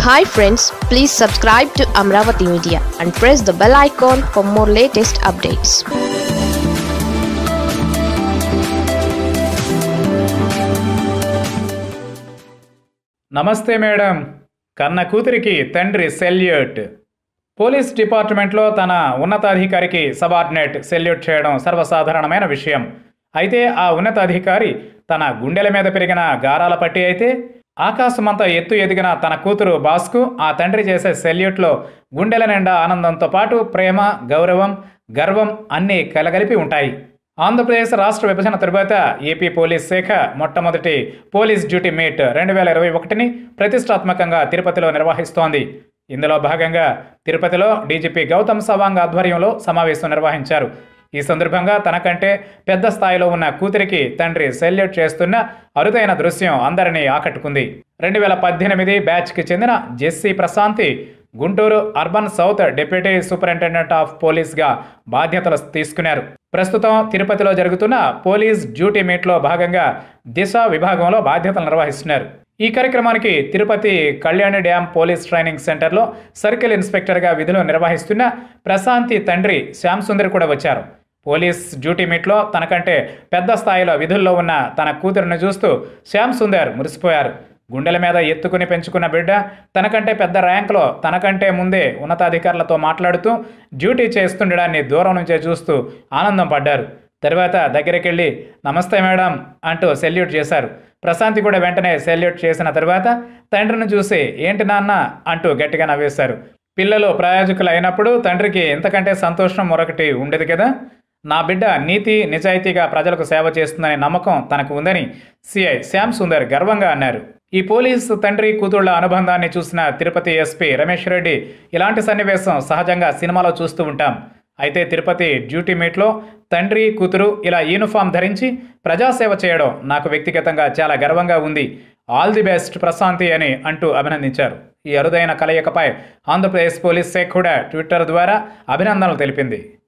hi friends please subscribe to Amaravati media and press the bell icon for more latest updates namaste madam కన్న కూతురికి తండ్రి salute police డిపార్ట్మెంట్లో తన ఉన్నతాధికారికి subordinate salute చేయడం సర్వసాధారణమైన విషయం అయితే ఆ ఉన్నతాధికారి తన గుండెల మీద పెరిగిన గారాల పట్టి అయితే ఆకాశమంతా ఎత్తు ఎదిగిన తన కూతురు బాస్కు ఆ తండ్రి చేసే సెల్యూట్లో గుండెల నిండా ఆనందంతో పాటు ప్రేమ గౌరవం గర్వం అన్నీ కలగలిపి ఉంటాయి ఆంధ్రప్రదేశ్ రాష్ట్ర విభజన తరువాత ఏపీ పోలీస్ శాఖ మొట్టమొదటి పోలీస్ డ్యూటీ మీట్ రెండు వేల ఇరవై ఒకటిని ప్రతిష్టాత్మకంగా తిరుపతిలో నిర్వహిస్తోంది ఇందులో భాగంగా తిరుపతిలో డీజీపీ గౌతమ్ సవాంగ్ ఆధ్వర్యంలో సమావేశం నిర్వహించారు ఈ సందర్భంగా తనకంటే పెద్ద స్థాయిలో ఉన్న కూతురికి తండ్రి సెల్యూట్ చేస్తున్న అరుదైన దృశ్యం అందరినీ ఆకట్టుకుంది రెండు వేల పద్దెనిమిది బ్యాచ్కి చెందిన Jessy Prashanthi Guntur urban south deputy superintendent of పోలీస్గా బాధ్యతలు తీసుకున్నారు ప్రస్తుతం తిరుపతిలో జరుగుతున్న పోలీస్ డ్యూటీ మీట్లో భాగంగా దిశ విభాగంలో బాధ్యతలు నిర్వహిస్తున్నారు ఈ కార్యక్రమానికి Tirupati Kalyani dam police training సెంటర్లో సర్కిల్ ఇన్స్పెక్టర్గా విధులు నిర్వహిస్తున్న ప్రశాంతి తండ్రి శ్యామ్ సుందర్ కూడా వచ్చారు పోలీస్ డ్యూటీ మీట్లో తనకంటే పెద్ద స్థాయిలో విధుల్లో ఉన్న తన కూతురును చూస్తూ శ్యామ్ సుందర్ మురిసిపోయారు గుండెల మీద ఎత్తుకుని పెంచుకున్న బిడ్డ తనకంటే పెద్ద ర్యాంకులో తనకంటే ముందే ఉన్నతాధికారులతో మాట్లాడుతూ డ్యూటీ చేస్తుండడాన్ని దూరం నుంచే చూస్తూ ఆనందం పడ్డారు తర్వాత దగ్గరికెళ్ళి నమస్తే మేడం అంటూ సెల్యూట్ చేశారు ప్రశాంతి కూడా వెంటనే సెల్యూట్ చేసిన తర్వాత తండ్రిని చూసి ఏంటి నాన్న అంటూ గట్టిగా నవ్వేశారు పిల్లలు ప్రయోజకులు అయినప్పుడు తండ్రికి ఎంతకంటే సంతోషం మరొకటి ఉండేది కదా నా బిడ్డ నీతి నిజాయితీగా ప్రజలకు సేవ చేస్తుందనే నమ్మకం తనకు ఉందని సిఐ శ్యామ్ సుందర్ గర్వంగా అన్నారు ఈ పోలీసు తండ్రి కూతుళ్ల అనుబంధాన్ని చూసిన తిరుపతి ఎస్పీ రమేష్ రెడ్డి ఇలాంటి సన్నివేశం సహజంగా సినిమాలో చూస్తూ ఉంటాం అయితే తిరుపతి డ్యూటీ మీట్లో తండ్రి కూతురు ఇలా యూనిఫామ్ ధరించి ప్రజాసేవ చేయడం నాకు వ్యక్తిగతంగా చాలా గర్వంగా ఉంది ఆల్ ది బెస్ట్ ప్రశాంతి అని అంటూ అభినందించారు ఈ అరుదైన కలయికపై ఆంధ్రప్రదేశ్ పోలీస్ శాఖ కూడా ట్విట్టర్ ద్వారా అభినందనలు తెలిపింది